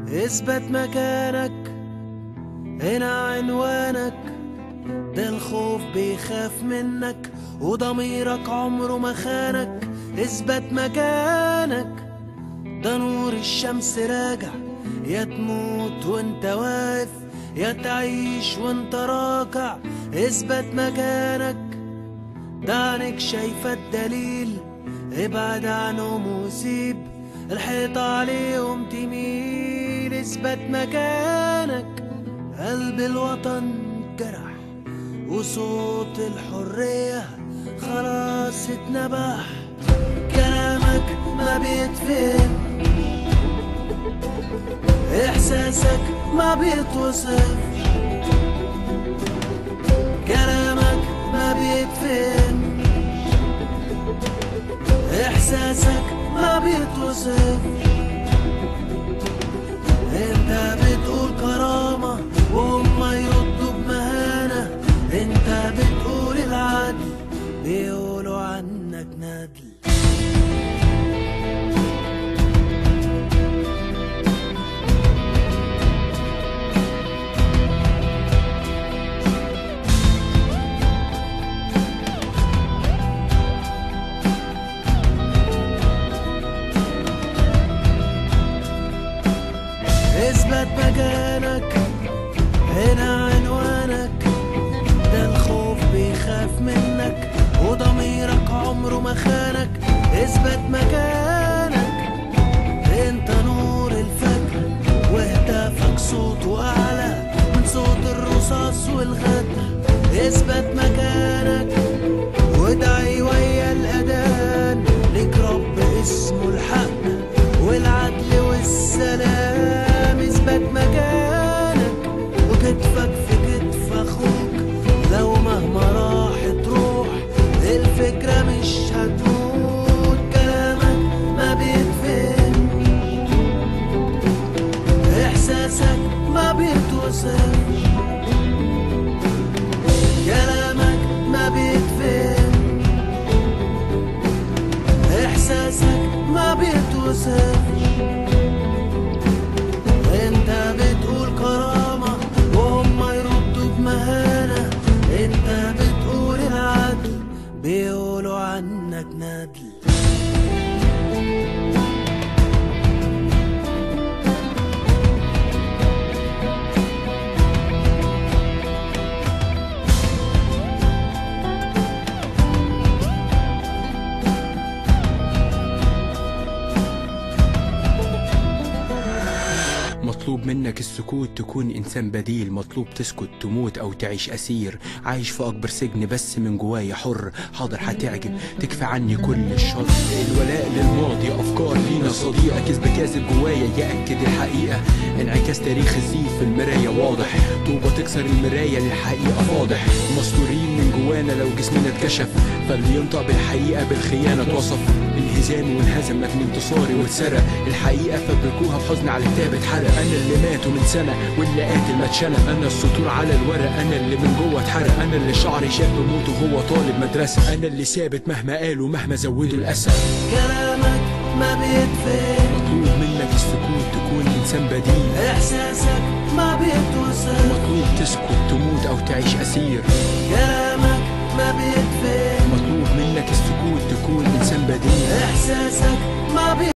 اثبت مكانك هنا عنوانك ده الخوف بيخاف منك وضميرك عمره ما خانك اثبت مكانك ده نور الشمس راجع يا تموت وانت واقف يا تعيش وانت راكع اثبت مكانك ده عينك شايفة الدليل ابعد عنهم وسيب الحيط عليهم تميل اثبت مكانك قلب الوطن جرح وصوت الحرية خلاص اتنبح كلامك ما بيتفهم احساسك ما بيتوصف كلامك ما بيتفهم احساسك ما بيتوصف انت بتقول كرامة وهم يردوا بمهانة انت بتقول العدل بيقولوا عنك ندل اثبت مكانك هنا عنوانك ده الخوف بيخاف منك وضميرك عمره ما خانك اثبت مكانك انت نور الفجر وهتافك صوته اعلى من صوت الرصاص والغدر اثبت مكانك وادعي ويا الاذان لك رب اسمه الحق والعدل والسلام اثبت مكانك وكتفك في كتف اخوك لو مهما راحت روح الفكرة مش هتموت كلامك ما بيتفهم احساسك ما بيتوصف كلامك ما بيتفهم احساسك ما بيتوصف انت بتقول كرامة وهم يردوا بمهانة انت بتقول العدل بيقولوا عنك ندل مطلوب منك السكوت تكون إنسان بديل مطلوب تسكت تموت أو تعيش أسير عايش في أكبر سجن بس من جوايا حر حاضر هتعجب تكفى عني كل الشر الولاء للماضي أفكار لينا صديقة كذب كاذب جوايا يأكد الحقيقة انعكاس تاريخ الزيف في المراية واضح طوبة تكسر المراية للحقيقة فاضح مستورين من جوانا لو جسمنا اتكشف فاللي ينطق بالحقيقة بالخيانة اتوصف انهزامي وانهزم لكن انتصاري واتسرق الحقيقة فبركوها بحزن على كتاب اتحرق انا اللي مات من سنة واللي قاتل ما اتشنق انا السطور على الورق انا اللي من جوه اتحرق انا اللي شعري شاب موت وهو طالب مدرسة انا اللي ثابت مهما قالوا مهما زودوا الاسى كلامك ما بيتفهم مطلوب منك السكوت تكون انسان بديل احساسك ما بيتوصف مطلوب تسكت تموت او تعيش اسير كلامك ما بيتفهم مطلوب منك السكوت تكون انسان بديل احساسك ما بيتوصف